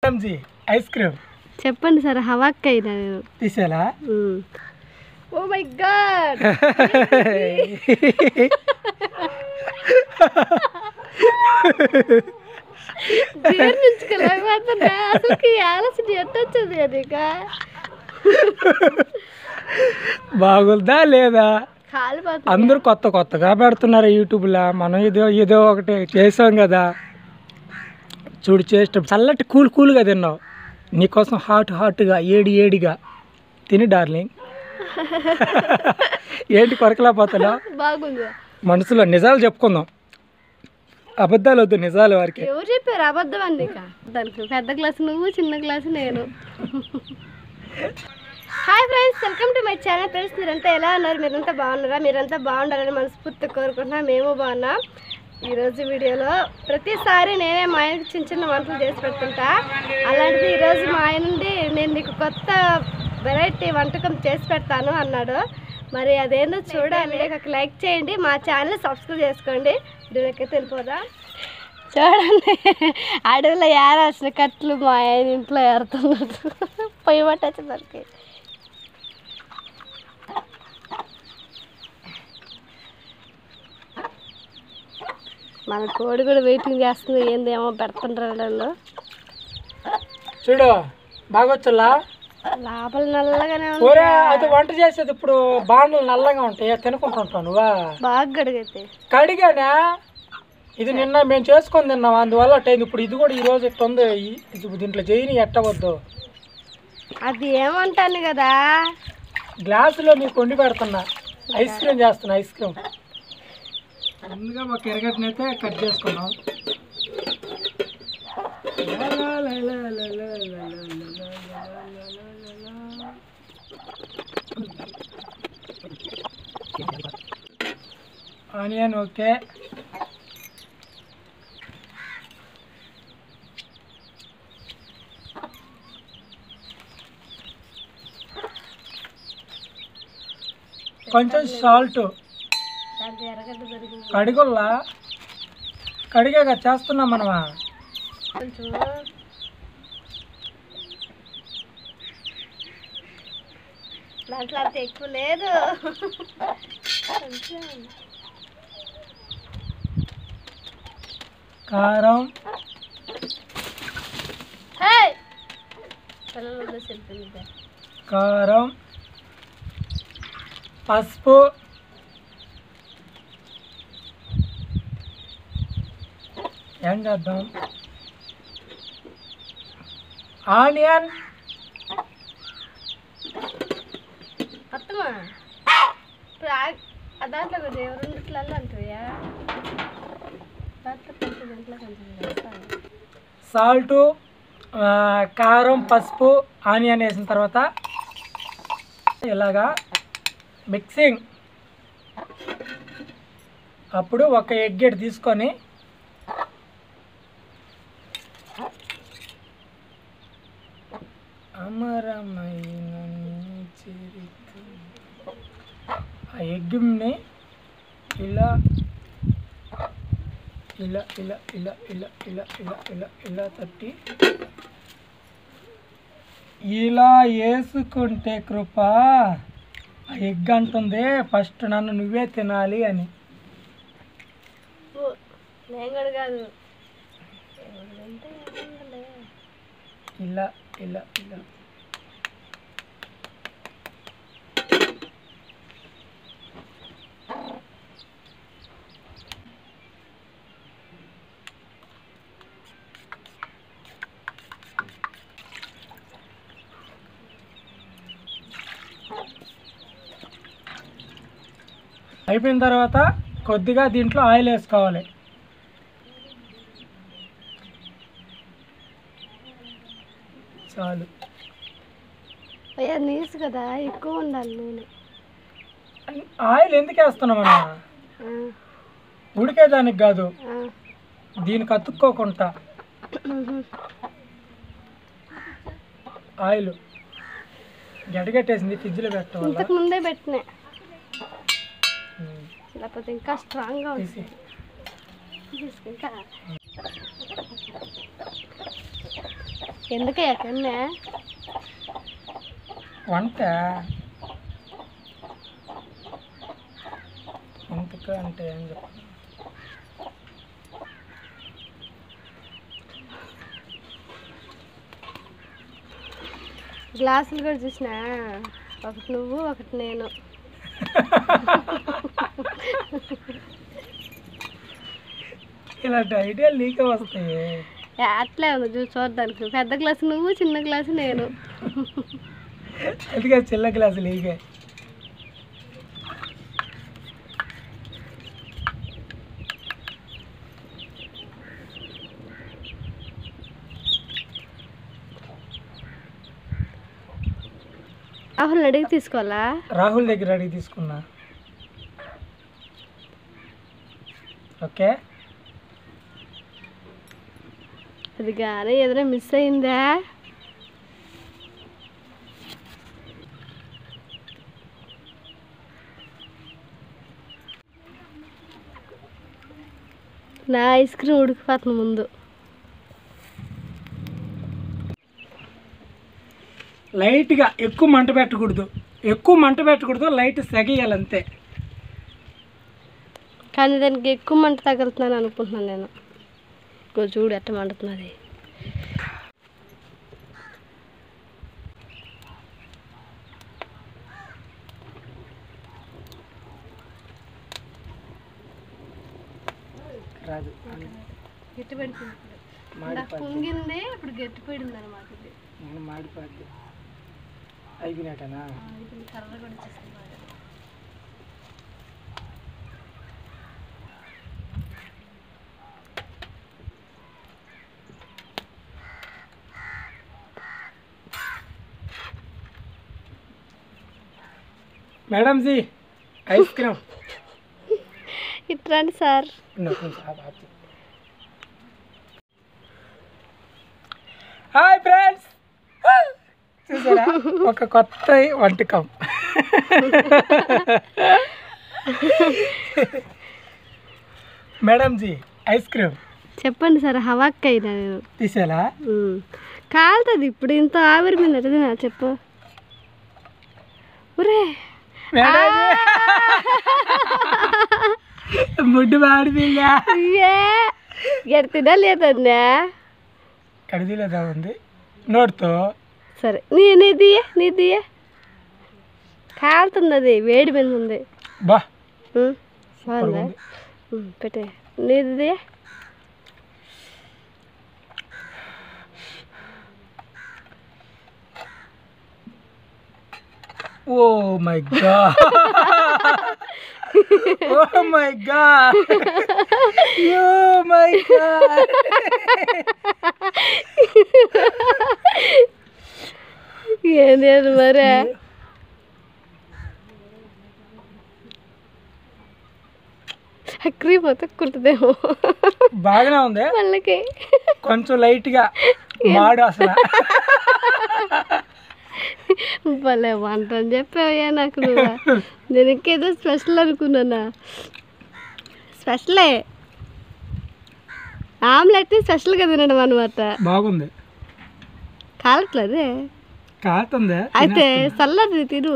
MG ice cream చెప్పండి sir havoc అయినా నేను తీసేలా ఓ మై గాడ్ జీర్ణించుకోలేకపోతున్నా అసలు ఆలోచన ఎట్టొచ్చింది నీక బాగుందా లేదా కాలిపోతుంది అందరూ కొత్త కొత్తగా పెడుతున్నారు యూట్యూబ్లో మనం ఏదో ఏదో ఒకటి చేసాం కదా చూడు చేసిన చల్లటి కూల్ కూల్గా తిన్నావు నీకోసం హాట్ హాట్గా ఏడి ఏడిగా తిని డార్లింగ్ ఏంటి కొరకలేకపోతున్నావు బాగుంది మనసులో నిజాలు చెప్పుకుందాం అబద్ధాలు వద్దు నిజాలు వారికి ఎవరు చెప్పారు అబద్ధం అండి ఇక దానికి పెద్ద క్లాస్ నువ్వు చిన్న క్లాస్ నేను hi friends welcome to my channel friends మీరంతా ఎలా ఉన్నారు మీరంతా బాగున్నారా మీరంతా బాగుండాలని మనస్ఫూర్తిగా కోరుకుంటున్నా మేము బాగున్నాం ఈరోజు వీడియోలో ప్రతిసారి నేనే మా ఆయనకి చిన్న చిన్న వంటలు చేసి పెడుతుంటా అలాంటిది ఈరోజు మా ఆయన నుండి నేను నీకు కొత్త వెరైటీ వంటకం చేసి పెడతాను అన్నాడు మరి అదేందో చూడాలి ఒక లైక్ చేయండి మా ఛానల్ సబ్స్క్రైబ్ చేసుకోండి వీడియోకి వెళ్ళిపోదా చూడండి అడవిలో ఏరాల్సిన కట్లు మా ఆయన ఇంట్లో ఏరుతున్నట్టు పొయ్యి పట్టేసరికి మన కోడి కూడా వెయిటింగ్ చేస్తుంది ఏందేమో పెడుతుంటారు వాళ్ళు చూడు బాగొచ్చులా లోపల నల్లగానే ఉంది ఒరే అది వంట చేసేది ఇప్పుడు బాండలు నల్లగా ఉంటాయి తినుకుంటుంటావు నువ్వా బాగా గడిగైతే కడిగానా ఇది నిన్న మేము చేసుకొని తిన్నాం అందువల్ల అట్టయింది ఇప్పుడు ఇది కూడా ఈ రోజు ఇట్ట ఉంది ఈ- ఇది దీంట్లో చేయని ఎట్టవద్దు అది ఏమంటాను కదా గ్లాసులో నీకు వండి పెడుతున్నా ఐస్ క్రీమ్ చేస్తున్నా ఐస్ క్రీమ్ ముందుగా ఒక ఎరగట్నైతే కట్ చేసుకున్నాం ఆనియన్ ఓకే కొంచెం సాల్ట్ దాంట్లో ఎర్రగడ్డ దొరికింది కడిగొల్లా కడిగాక చేస్తున్నాం మనమా కొంచెం దాంట్లో అంత ఎక్కువ లేదు కొంచెం. కారం హే! పిల్లలు వదిలేసి వెళ్ళిపోయింది. కారం పసుపు ఏం చేద్దాం ఆనియన్ అత్తమా ఇప్పుడు ఆ- ఆ దాంట్లో కొంచెం రెండిట్లలో అంటాయా దాంట్లో కొంచెం దాంట్లో కొంచెం వేస్తాను. సాల్ట్ కారం పసుపు ఆనియన్ వేసిన తర్వాత ఇలాగా మిక్సింగ్ అప్పుడు ఒక ఎగ్ ఇటు తీసుకొని అమరమైన నీ చరిత్ర. ఆ ఎగ్ని ఇలా ఇలా ఇలా ఇలా ఇలా ఇలా ఇలా ఇలా ఇలా తట్టి ఇలా వేసుకుంటే కృప ఆ ఎగ్ అంటుంది ఫస్ట్ నన్ను నువ్వే తినాలి అని ఓ, నేను కూడా కాదు ఎవరంటే ఏముందిలే. ఇలా ఇలా ఇలా అయిపోయిన తర్వాత కొద్దిగా దీంట్లో ఆయిల్ వేసుకోవాలి చాలు అయ్యా నీసు కదా ఎక్కువ ఉండాలి నూనె ఆయిల్ ఎందుకు వేస్తున్నాం మనం ఆ, ఉడికేదానికి కాదు ఆ. దీనికి అతుక్కోకుండా ఆయిల్ గడ్డగట్టేసింది ఫ్రిడ్జ్లో పెట్టడం వల్ల ఇంతకు ముందే పెట్టినా ఉమ్, లేకపోతే ఇంకా స్ట్రాంగ్గా తీసి ఉంటుంది ఇంకా ఎందుకయ్యా కన్నా వంట ఎందుకు అంటే ఏం చెప్ప గ్లాసులు కూడా చూసినా ఒకటి నువ్వు ఒకటి నేను ఇలాంటి ఐడియాలు నీకే వస్తాయి ఏ, అట్లే ఉంది చూసి చూడడానికి పెద్ద గ్లాసు నువ్వు చిన్న గ్లాసు నేను అందుకే చిల్ల గ్లాసులు నీకే రాహుల్ అడిగి తీసుకోవాలా రాహుల్ దగ్గర అడిగి తీసుకున్నా ఓకే అది కానీ ఏదైనా మిస్ అయిందా నా ఐస్ క్రీమ్ ఉడికిపోతుంది ముందు లైట్గా ఎక్కువ మంట పెట్టకూడదు ఎక్కువ మంట పెట్టకూడదు లైట్ సెగేయాలి అంతే కానీ దానికి ఎక్కువ మంట తగులుతున్నాను అనుకుంటున్నాను నేను ఇగో చూడు ఎట్ట మండుతున్నది రాదు గట్టి పడిపోయింది మాడిపోద్ది పొంగింది ఇప్పుడు గట్టి పడింది అనమాట ఇది నేను మాడిపోద్ది అయిపోయినట్టనా ఇప్పుడు కర్ర కూడా వచ్చేసింది బాగా. మేడం జీ ఐస్ క్రీమ్ ఇట్రండి సార్ హాయ్ ఫ్రెండ్స్ చూసారా ఒక కొత్త వంటకం మేడం జీ ఐస్ క్రీమ్ చెప్పండి సార్ హవాక్ అయినా నేను తీసేలా ఉమ్. కాలుతుంది ఇప్పుడు ఇంత ఆవిరి మీద ఎట్టది నా చెప్పు ఒరే మేడం ముడ్డు మాడిపోయిందా ఏ ఎడతినా లేదన్నా కడిదిలేదా ఉంది నోటితో సరే నీ నీది నీది కాలుతుంది అది వేడి మీద ఉంది బా ఉమ్, బాగుందా ఉంది. ఉమ్, పెట్టే నీది oh my god oh my god oh my god ఏంది అది మరే క్రీమ్ అతుక్కుంటుందేమో బాగానే ఉంది వాళ్ళకి కొంచెం లైట్ గా మాడు అసలు భలే వంట అని చెప్పావయ్యా నాకు నువ్వు నేను ఇంకేదో స్పెషల్ అనుకున్నానా స్పెషలే ఆమ్లెట్ స్పెషల్గా తినడం అనమాట బాగుంది కాలట్లేదే కాలుతుంది అయితే చల్లది తిను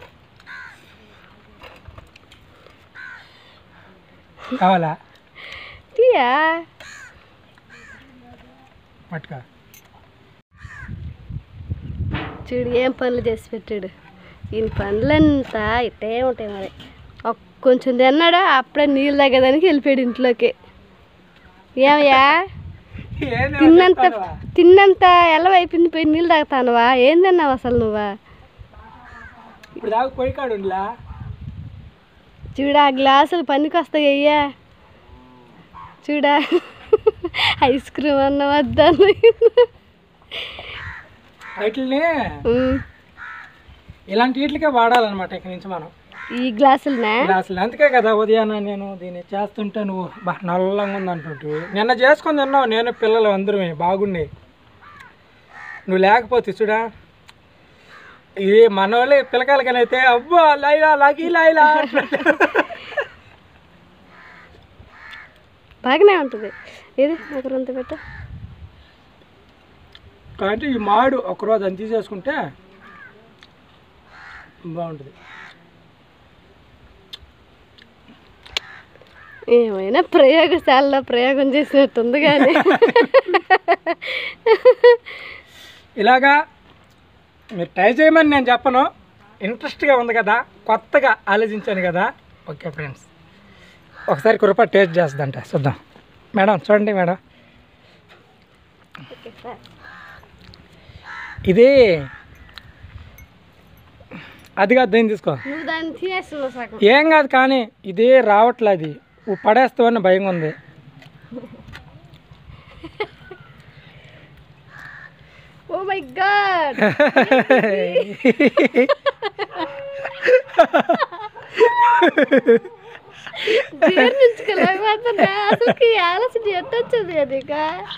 కావాలా తీయా పట్టుకో చూడు ఏం పనులు చేసి పెట్టాడు ఈయన పనులంతా ఇట్టే ఉంటాయి మరి ఒక్క కొంచెం తిన్నాడు అప్పుడే నీళ్ళు తగ్గదానికి వెళ్ళిపోయాడు ఇంట్లోకి ఏమయ్యా ఏంది తిన్నంత చెప్తావా? తిన్నంత ఎల్లవైపోయింది పోయి నీళ్ళు తాగుతానువా ఏం తిన్నావు అసలు నువ్వా ఇప్పుడు దాకా పోయి కాడు ఉండలా చూడా ఆ గ్లాసులు పనికి వస్తాయి అయ్యా చూడా ఐస్ క్రీమ్ అన్న వద్దాను వాటిని ఇలాంటి వీటికే వాడాలన్నమాట ఇక నుంచి మనం ఈ గ్లాసులనా గ్లాసులు అందుకే కదా ఉదయాన్న నేను దీన్ని చేస్తుంటే నువ్వు బా నల్లంగా ఉంది అంటుంటివి నిన్న చేసుకొని తిన్నావు నేను పిల్లలు అందరమే బాగుండే నువ్వు లేకపోతే చూడా ఇది మన వాళ్ళే పిల్లకాయలకని అయితే అబ్బా లైలా లగి లైలా అంటుంటారు. బాగానే ఉంటుంది ఏది నాకు రొంత పెట్ట కాబట్టి ఈ మాడు ఒకరోజు అని తీసేసుకుంటే బాగుంటుంది ఏమైనా ప్రయోగశాలలో ప్రయోగం చేసినట్టుంది కానీ ఇలాగా మీరు ట్రై చేయమని నేను చెప్పను ఇంట్రెస్ట్గా ఉంది కదా కొత్తగా ఆలోచించాను కదా ఓకే ఫ్రెండ్స్ ఒకసారి కురప టేస్ట్ చేస్తుందంట చూద్దాం మేడం చూడండి మేడం ఓకే సార్ ఇది అది కాదు దీన్ని తీసుకో నువ్వు దాన్ని తినేస్తున్నావు సగం ఏం కాదు కానీ ఇది రావట్లే అది నువ్వు పడేస్తావని భయం ఉంది ఓ మై గాడ్ జీర్ణించుకోలేకపోతున్నా అసలుకి ఆలస్యం ఎట్టొచ్చింది అది ఇక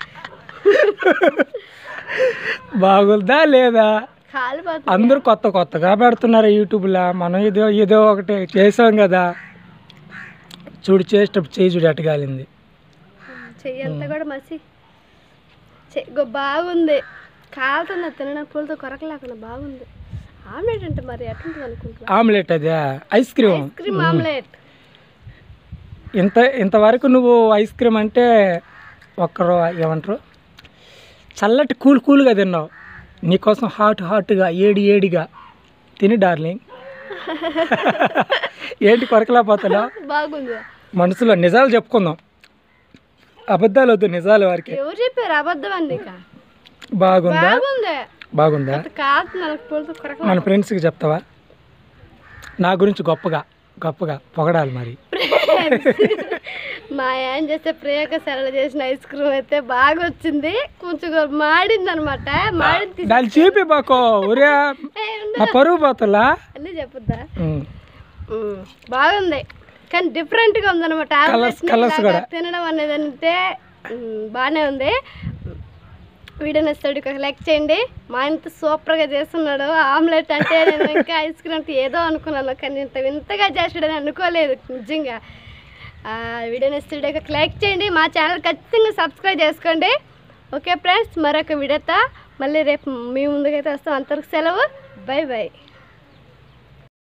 బాగుందా లేదా కాలిపోతుంది అందరూ కొత్త కొత్తగా పెడుతున్నారు యూట్యూబ్లో మనం ఏదో ఏదో ఒకటి చేసాం కదా చూడు చేసేటప్పుడు చేయి చూడు ఎట్టగాలింది చెయ్యి అంతా కూడా మసి చె- గో బాగుంది కాలుతుంది అది తినడం పూలతో కొరక లేకుండా బాగుంది ఆమ్లెట్ అంటే మరి ఎట్లుంటుంది అనుకుంటున్నా ఆమ్లెట్ అదే ice cream ice cream omelette ఇంత ఇంతవరకు నువ్వు ఐస్ క్రీమ్ అంటే ఒక్కరు ఏమంటారు చల్లటి కూల్ కూల్గా తిన్నావు నీకోసం హాట్ హాట్గా ఏడి ఏడిగా తిని డార్లింగ్ ఏంటి కొరకలేకపోతున్నా బాగుంది మనసులో నిజాలు చెప్పుకుందాం అబద్ధాలు వద్దు నిజాలు వారికి ఎవరు చెప్పారు అబద్ధం అండి ఇక బాగుందా బాగుంది బాగుందా అంత కాలుతుంది నాకు పూలతో కొరక మన ఫ్రెండ్స్కి చెప్తావా నా గురించి గొప్పగా గొప్పగా పొగడాలి మరి మా ఆయన చేస్తే ప్రయోగశాల చేసిన ఐస్ క్రీమ్ అయితే బాగా వచ్చింది కొంచెం మాడింది అనమాట మాడింది తీసి దాన్ని చూపి బాకో ఒరే ఏ, ఉండు. నా పరుగు పోతలా అన్నీ చెప్పొద్దా ఉమ్. ఉమ్, బాగుంది కానీ డిఫరెంట్ గా ఉందన్నమాట Colours- ఆమ్లెట్ని colours ఇలాగా కూడా. తినడం అనేది అంటే ఉమ్, బాగానే ఉంది వీడియో నచ్చాడు ఒక లైక్ చేయండి మా ఇంత సూపర్ గా చేస్తున్నాడు ఆమ్లెట్ అంటే నేను ఇంకా ఐస్ క్రీమ్ అంటే ఏదో అనుకున్నాను కానీ ఇంత వింతగా చేసాడని అనుకోలేదు నిజంగా ఆ, వీడియో నచ్చాడు ఒక లైక్ చేయండి మా ఛానల్ ఖచ్చితంగా సబ్స్క్రైబ్ చేసుకోండి ఓకే ఫ్రెండ్స్ మరొక వీడియోతో మళ్ళీ రేపు మీ ముందుకైతే వస్తాం అంతవరకు సెలవు బై బై